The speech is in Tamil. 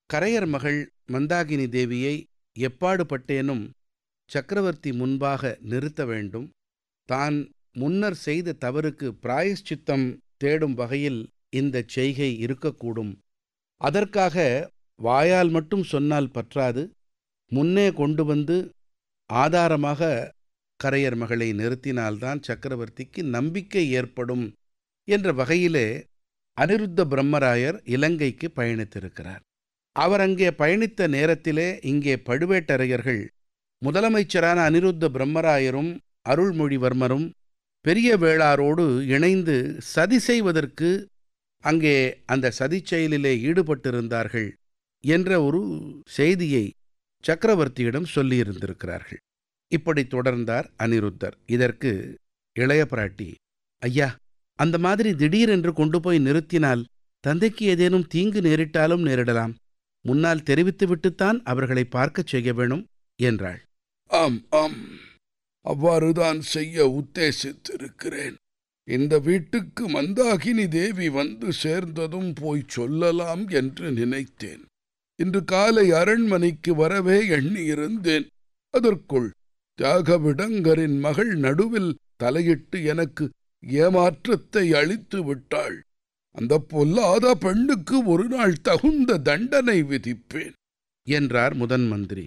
கரையர் மகள் மந்தாகினி தேவியை எப்பாடுபட்டேனும் சக்கரவர்த்தி முன்பாக நிறுத்த வேண்டும் தான் முன்னர் செய்த தவறுக்கு பிராயஷ்சித்தம் தேடும் வகையில் இந்தச் செய்கை இருக்கக்கூடும் அதற்காக வாயால் மட்டும் சொன்னால் பற்றாது முன்னே கொண்டு வந்து ஆதாரமாக கரையர் மகளை நிறுத்தினால்தான் சக்கரவர்த்திக்கு நம்பிக்கை ஏற்படும் என்ற வகையிலே அனிருத்த பிரம்மராயர் இலங்கைக்கு பயணித்திருக்கிறார் அவர் அங்கே பயணித்த நேரத்திலே இங்கே பழுவேட்டரையர்கள் முதலமைச்சரான அனிருத்த பிரம்மராயரும் அருள்மொழிவர்மரும் பெரிய வேளாரோடு இணைந்து சதி செய்வதற்கு அங்கே அந்த சதிச் செயலிலே ஈடுபட்டிருந்தார்கள் என்ற ஒரு செய்தியை சக்கரவர்த்தியிடம் சொல்லியிருந்திருக்கிறார்கள் இப்படி தொடர்ந்தார் அனிருத்தர் இதற்கு இளைய பிராட்டி ஐயா அந்த மாதிரி திடீரென்று கொண்டு போய் நிறுத்தினால் தந்தைக்கு ஏதேனும் தீங்கு நேரிட்டாலும் நேரிடலாம் முன்னால் தெரிவித்துவிட்டுத்தான் அவர்களை பார்க்கச் செய்ய வேணும் என்றாள் ஆம் ஆம் அவ்வாறுதான் செய்ய உத்தேசித்திருக்கிறேன் இந்த வீட்டுக்கு மந்தாகினி தேவி வந்து சேர்ந்ததும் போய் சொல்லலாம் என்று நினைத்தேன் இன்று காலை அரண்மனைக்கு வரவே எண்ணியிருந்தேன் அதற்குள் தியாகவிடங்கரின் மகள் நடுவில் தலையிட்டு எனக்கு ஏமாற்றத்தை அளித்து விட்டாள் அந்த பொல்லாத பெண்ணுக்கு ஒரு நாள் தகுந்த தண்டனை விதிப்பேன் என்றார் முதன் மந்திரி